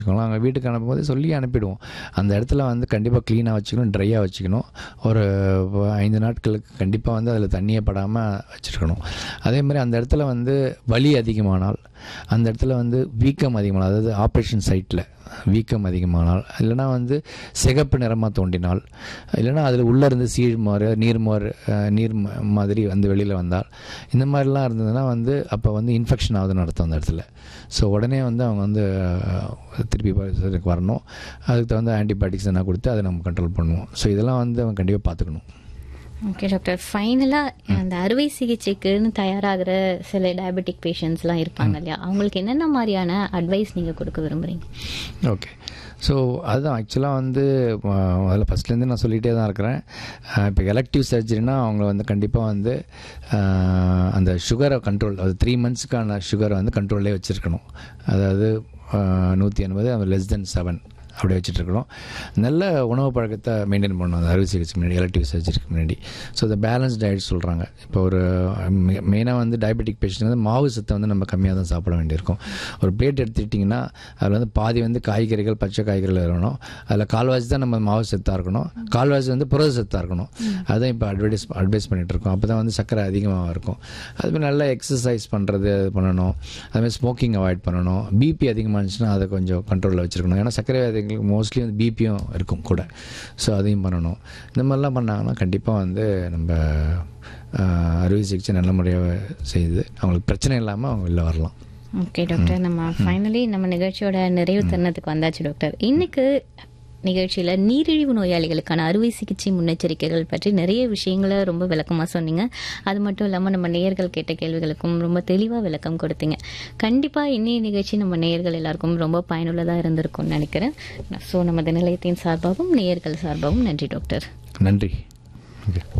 வச்சுக்கோங்களேன் அவங்க வீட்டுக்கு அனுப்பும்போது சொல்லி அனுப்பிடுவோம் அந்த இடத்துல வந்து கண்டிப்பாக க்ளீனாக வச்சுக்கணும் ட்ரையாக வச்சுக்கணும் ஒரு ஐந்து நாட்களுக்கு கண்டிப்பாக வந்து அதில் தண்ணியே படாமல் வச்சுருக்கணும் அதே மாதிரி அந்த இடத்துல வந்து வலி அதிகமானால் அந்த இடத்துல வந்து வீக்கம் அதிகமானால் அதாவது ஆப்ரேஷன் சைட்டில் வீக்கம் அதிகமானால் இல்லைனா வந்து சிகப்பு நிறமாக தோண்டினால் இல்லைனா அதில் உள்ளே இருந்து சீழ்மாறு நீர்மாறு அஹ், நீர் ம- மாதிரி வந்து வெளியில் வந்தால் இந்த மாதிரிலாம் இருந்ததுன்னா வந்து அப்போ வந்து இன்ஃபெக்ஷன் ஆகுதுன்னு அர்த்தம் அந்த இடத்துல ஸோ உடனே வந்து அவங்க வந்து அஹ், திருப்பி பரிசோதனைக்கு வரணும் அதுக்கு தகுந்த ஆன்டிபயோட்டிக்ஸ் என்ன கொடுத்து அதை நம்ம கண்ட்ரோல் பண்ணுவோம் ஸோ இதெல்லாம் வந்து அவங்க கண்டிப்பாக பார்த்துக்கணும் ஓகே டாக்டர் ஃபைனலாக அந்த அறுவை சிகிச்சைக்குன்னு தயாராகிற சில டயபெட்டிக் பேஷண்ட்ஸ்லாம் இருப்பாங்க இல்லையா அவங்களுக்கு என்னென்ன மாதிரியான அட்வைஸ் நீங்கள் கொடுக்க விரும்புகிறீங்க ஓகே ஸோ அதுதான் ஆக்சுவலாக வந்து அஹ், அதில் ஃபஸ்ட்லேருந்து நான் சொல்லிகிட்டே தான் இருக்கிறேன் அஹ், இப்போ எலக்டிவ் சர்ஜரினா அவங்க வந்து கண்டிப்பாக வந்து அஹ், அந்த சுகரை கண்ட்ரோல் அது த்ரீ மந்த்ஸ்க்கான சுகரை வந்து கண்ட்ரோல்லே வச்சுருக்கணும் அதாவது நூற்றி எண்பது லெஸ் தென் செவன் அப்படி வச்சுட்டு இருக்கணும் நல்ல உணவு பழக்கத்தை மெயின்டைன் பண்ணணும் அந்த அறுவை சிகிச்சை முன்னாடி எலக்டிவ் சர்ஜரிக்கு முன்னாடி ஸோ இந்த பேலன்ஸ் டயட் சொல்கிறாங்க இப்போ ஒரு மெயினாக வந்து டயபெட்டிக் பேஷண்ட் வந்து மாவு சத்தை வந்து நம்ம கம்மியாக தான் சாப்பிட வேண்டியிருக்கும் ஒரு பிளேட் எடுத்துக்கிட்டிங்கன்னா அதில் வந்து பாதி வந்து காய்கறிகள் பச்சை காய்கறிகள் இருக்கணும் அதில் கால்வாசி தான் நம்ம மாவு சத்தாக இருக்கணும் கால்வாசி வந்து புரத சத்தாக இருக்கணும் அதான் இப்போ அட்வைஸ் அட்வைஸ் பண்ணிகிட்டு இருக்கோம் அப்போ தான் வந்து சர்க்கரை அதிகமாக இருக்கும் அதுமாதிரி நல்லா எக்ஸசைஸ் பண்ணுறது அது பண்ணணும் அதுமாதிரி ஸ்மோக்கிங் அவாய்ட் பண்ணணும் பிபி அதிகமாக இருந்துச்சுன்னா அதை கொஞ்சம் கண்ட்ரோலில் வச்சுருக்கணும் ஏன்னா சர்க்கரை வியாதிகளுக்கு மோஸ்ட்லி வந்து பிபியும் இருக்கும் கூட ஸோ அதையும் பண்ணணும் இந்த மாதிரிலாம் பண்ணாங்கன்னா கண்டிப்பாக வந்து நம்ம ஆஹ், அறுவை சிகிச்சை நல்ல முறையாக செய்து அவங்களுக்கு பிரச்சனை இல்லாமல் அவங்க வெளில வரலாம் ஓகே டாக்டர் நம்ம ஃபைனலி நம்ம நிகழ்ச்சியோட நிறைவு தருணத்துக்கு வந்தாச்சு டாக்டர் இன்னைக்கு நிகழ்ச்சியில் நீரிழிவு நோயாளிகளுக்கான அறுவை சிகிச்சை முன்னெச்சரிக்கைகள் பற்றி நிறைய விஷயங்களை ரொம்ப விளக்கமாக சொன்னீங்க அது மட்டும் இல்லாமல் நம்ம நேயர்கள் கேட்ட கேள்விகளுக்கும் ரொம்ப தெளிவாக விளக்கம் கொடுத்தீங்க கண்டிப்பாக இன்னைய நிகழ்ச்சி நம்ம நேயர்கள் எல்லாருக்கும் ரொம்ப பயனுள்ளதாக இருந்திருக்கும்னு நினைக்கிறேன் ஸோ நமது நிலையத்தின் சார்பாகவும் நேயர்கள் சார்பாகவும் நன்றி டாக்டர் நன்றி ஓகே